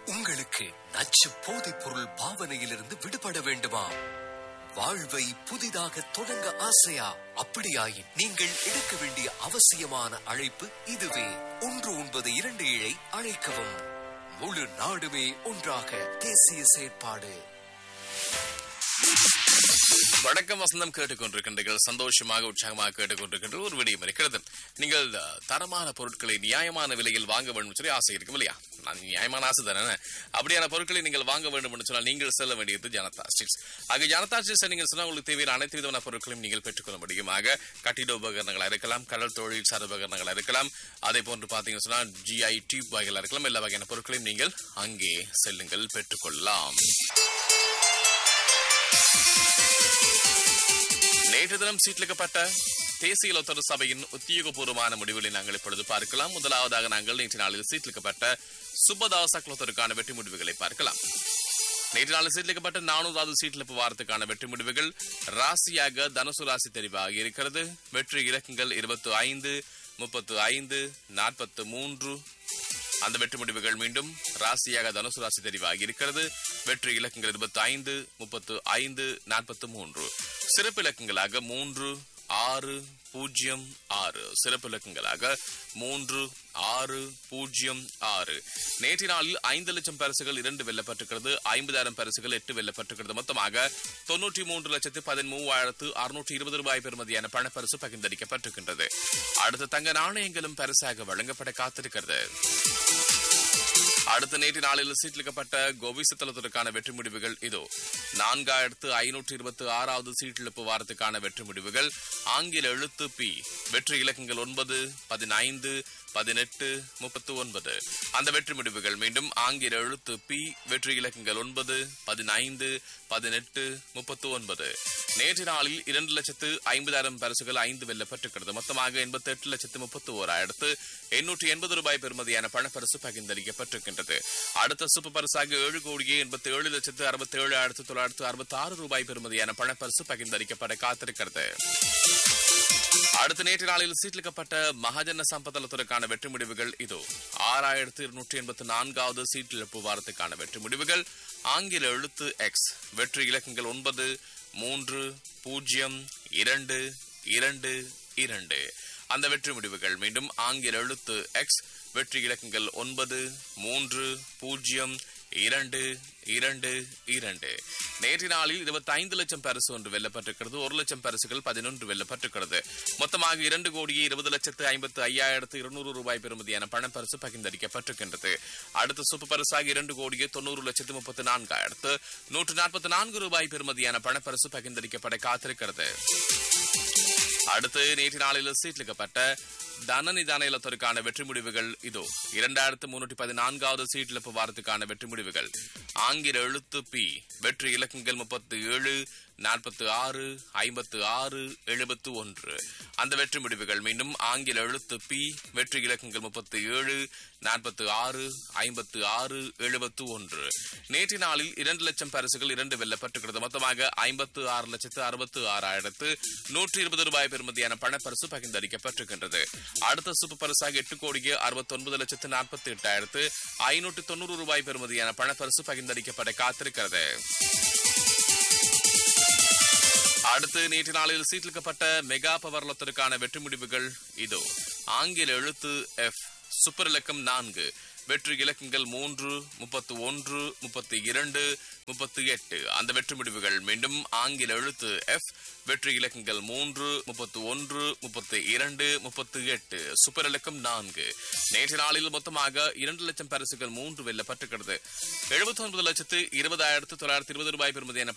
உங்களுக்கு நச்சு போதைப் பொருள் பாவனையிலிருந்து விடுபட வேண்டுமா வாழ்வை புதிதாக தொடங்க ஆசையா அப்படியாயின் நீங்கள் எடுக்க வேண்டிய அவசியமான அழைப்பு இதுவே ஒன்று ஒன்பது இரண்டு ஏழை அழைக்கவும் முழு நாடுமே ஒன்றாக தேசிய செயற்பாடு வணக்கம் வசந்தம் கேட்டுக்கொண்டிருக்கின்றீர்கள் சந்தோஷமாக உற்சாகமாக கேட்டுக்கொண்டிருக்கின்ற ஒரு விடயம் இருக்கிறது நீங்கள் அஹ், தரமான பொருட்களை நியாயமான விலையில் வாங்க வேண்டும் சொல்லி ஆசை இருக்கும் இல்லையா நான் நியாயமான ஆசை தானே அப்படியான பொருட்களை நீங்கள் வாங்க வேண்டும் என்று சொன்னால் நீங்கள் செல்ல வேண்டியது ஜனதா ஸ்ட்ரீட்ஸ் ஆக ஜனதா ஸ்ட்ரீட்ஸ் நீங்கள் சொன்னால் உங்களுக்கு தேவையான அனைத்து விதமான பொருட்களையும் நீங்கள் பெற்றுக்கொள்ள முடியும் ஆக கட்டிட உபகரணங்களாக இருக்கலாம் கடல் தொழில் சார் உபகரணங்களாக இருக்கலாம் அதே போன்று பார்த்தீங்கன்னு சொன்னால் ஜிஐ டியூப் வகைகளாக இருக்கலாம் எல்லா வகையான பொருட்களையும் நீங்கள் அங்கே செல்லுங்கள் பெற்றுக்கொள்ளலாம் நேற்று தினம் சீட்லிக்கப்பட்ட தேசிய லோத்தர் சபையின் உத்தியோகபூர்வமான முடிவுகளை நாங்கள் இப்பொழுது பார்க்கலாம் முதலாவதாக நாங்கள் நேற்று நாளில் சீட்லிக்கப்பட்ட சுப்பதாச குலத்தருக்கான வெற்றி முடிவுகளை பார்க்கலாம் நேற்று நாளில் சீட்லிக்கப்பட்ட நானூறாவது சீட்லிப்பு வாரத்துக்கான வெற்றி முடிவுகள் ராசியாக தனுசு ராசி தெரிவாகி இருக்கிறது வெற்றி இலக்கங்கள் இருபத்தி ஐந்து முப்பத்து ஐந்து நாற்பத்து மூன்று அந்த வெற்றி முடிவுகள் மீண்டும் ராசியாக தனுசு ராசி தெரிவாகி இருக்கிறது வெற்றி இலக்கங்கள் இருபத்தி ஐந்து முப்பத்து ஐந்து நாற்பத்து மூன்று சிறப்பு இலக்கங்களாக மூன்று ஆறு பூஜ்ஜியம் ஆறு சிறப்பு இலக்கங்களாக மூன்று ஆறு பூஜ்ஜியம் ஆறு நேற்று நாளில் ஐந்து லட்சம் பரிசுகள் இரண்டு வெல்லப்பட்டிருக்கிறது ஐம்பதாயிரம் பரிசுகள் எட்டு வெல்லப்பட்டிருக்கிறது மொத்தமாக தொன்னூற்றி மூன்று லட்சத்து பதிமூவாயிரத்து அறுநூற்றி இருபது ரூபாய் பெறுமதியான பணப்பரிசு பகிர்ந்தளிக்கப்பட்டிருக்கின்றது அடுத்த தங்க நாணயங்களும் பரிசாக வழங்கப்பட காத்திருக்கிறது அடுத்த நேற்று நாளில் சீட்டிலிக்கப்பட்ட கோபிசத்தலத்திற்கான வெற்றி முடிவுகள் இதோ நான்காயிரத்து ஐநூற்று இருபத்தி ஆறாவது சீட்டிழப்பு வாரத்துக்கான வெற்றி முடிவுகள் ஆங்கில எழுத்து பி வெற்றி இலக்கங்கள் ஒன்பது பதினைந்து பதினெட்டு முப்பத்து ஒன்பது அந்த வெற்றி முடிவுகள் மீண்டும் ஆங்கில எழுத்து பி வெற்றி இலக்கங்கள் ஒன்பது பதினைந்து பதினெட்டு முப்பத்து ஒன்பது நேற்று நாளில் இரண்டு லட்சத்து ஐம்பதாயிரம் பரிசுகள் ஐந்து வெல்லப்பட்டிருக்கிறது மொத்தமாக எண்பத்தி எட்டு லட்சத்து முப்பத்து ஓராயிரத்து எண்ணூற்றி எண்பது ரூபாய் பெறுமதியான பணப்பரிசு பகிர்ந்தளிக்கப்பட்டிருக்கின்றது அடுத்த சூப்பர் பரிசாக ஏழு கோடியே எண்பத்தி ஏழு லட்சத்து அறுபத்தி ஏழு ஆயிரத்து தொள்ளாயிரத்து அறுபத்தி ஆறு ரூபாய் பெறுமதியான பணப்பரிசு பகிர்ந்தளிக்கப்பட காத்திருக்கிறது அடுத்த நேற்று நாளில் சீட்டிலிக்கப்பட்ட மகாஜன சம்பதலத்துறைக்கான வெற்றி முடிவுகள் இதோ ஆறாயிரத்து இருநூற்றி எண்பத்தி நான்காவது சீட்டிழப்பு வாரத்துக்கான வெற்றி முடிவுகள் ஆங்கில எழுத்து எக்ஸ் வெற்றி இலக்கங்கள் ஒன்பது மூன்று பூஜ்ஜியம் இரண்டு இரண்டு இரண்டு அந்த வெற்றி முடிவுகள் மீண்டும் ஆங்கில எழுத்து எக்ஸ் வெற்றி இலக்கங்கள் ஒன்பது மூன்று பூஜ்ஜியம் இரண்டு இரண்டு இரண்டு நேற்று நாளில் இருபத்தி ஐந்து லட்சம் பரிசு ஒன்று வெல்லப்பட்டிருக்கிறது ஒரு லட்சம் பரிசுகள் பதினொன்று வெல்லப்பட்டிருக்கிறது மொத்தமாக இரண்டு கோடியே இருபது லட்சத்து ஐம்பத்து ஐயாயிரத்து இருநூறு ரூபாய் பெறுமதியான பணப்பரிசு பகிர்ந்தளிக்கப்பட்டிருக்கின்றது அடுத்த சூப்பர் பரிசாக இரண்டு கோடியே தொண்ணூறு லட்சத்து முப்பத்து நான்காயிரத்து நூற்று நாற்பத்தி நான்கு ரூபாய் பெறுமதியான பணப்பரிசு பகிர்ந்தளிக்கப்பட காத்திருக்கிறது அடுத்து நேற்று நாளில் சீட்லிக்கப்பட்ட தனநிதான இலத்திற்கான வெற்றி முடிவுகள் இதோ இரண்டாயிரத்து முன்னூற்றி பதினான்காவது சீட்டிழப்பு வாரத்துக்கான வெற்றி முடிவுகள் ஆங்கில எழுத்து பி வெற்றி இலக்கங்கள் முப்பத்து ஏழு நாற்பத்து ஆறு ஐம்பத்து ஆறு எழுபத்து ஒன்று அந்த வெற்றி முடிவுகள் மீண்டும் ஆங்கில எழுத்து பி வெற்றி இலக்கங்கள் முப்பத்து ஏழு நாற்பத்து ஆறு ஐம்பத்து ஆறு எழுபத்து ஒன்று நேற்று நாளில் இரண்டு லட்சம் பரிசுகள் இரண்டு வெல்லப்பட்டிருக்கிறது மொத்தமாக ஐம்பத்து ஆறு லட்சத்து அறுபத்து ஆறாயிரத்து நூற்றி இருபது ரூபாய் பெறுமதியான பணப்பரிசு பகிர்ந்தளிக்கப்பட்டிருக்கின்றது அடுத்த சூப்பர் பரிசாக எட்டு கோடியே அறுபத்தி ஒன்பது லட்சத்து நாற்பத்தி எட்டாயிரத்து ஐநூற்று தொண்ணூறு ரூபாய் பெறுமதியான பணப்பரிசு பகிர்ந்தளிக்கப்பட காத்திருக்கிறது அடுத்து நேற்று நாளில் சீட்டிலிக்கப்பட்ட மெகா பவர் லொத்தருக்கான வெற்றி முடிவுகள் இதோ ஆங்கில எழுத்து எஃப் சூப்பர் இலக்கம் நான்கு வெற்றி இலக்கங்கள் மூன்று முப்பத்து ஒன்று முப்பத்தி இரண்டு முப்பத்தி எட்டு அந்த வெற்றி முடிவுகள் மீண்டும் ஆங்கில எழுத்து எஃப் வெற்றி இலக்கங்கள் மூன்று முப்பத்து ஒன்று முப்பத்தி இரண்டு முப்பத்தி எட்டு சூப்பர் இலக்கம் நான்கு நேற்று நாளில் மொத்தமாக இரண்டு லட்சம் பரிசுகள் மூன்று வெல்லப்பட்டிருக்கிறது எழுபத்தி ஒன்பது லட்சத்து இருபதாயிரத்து தொள்ளாயிரத்தி இருபது ரூபாய் பெறுமதியான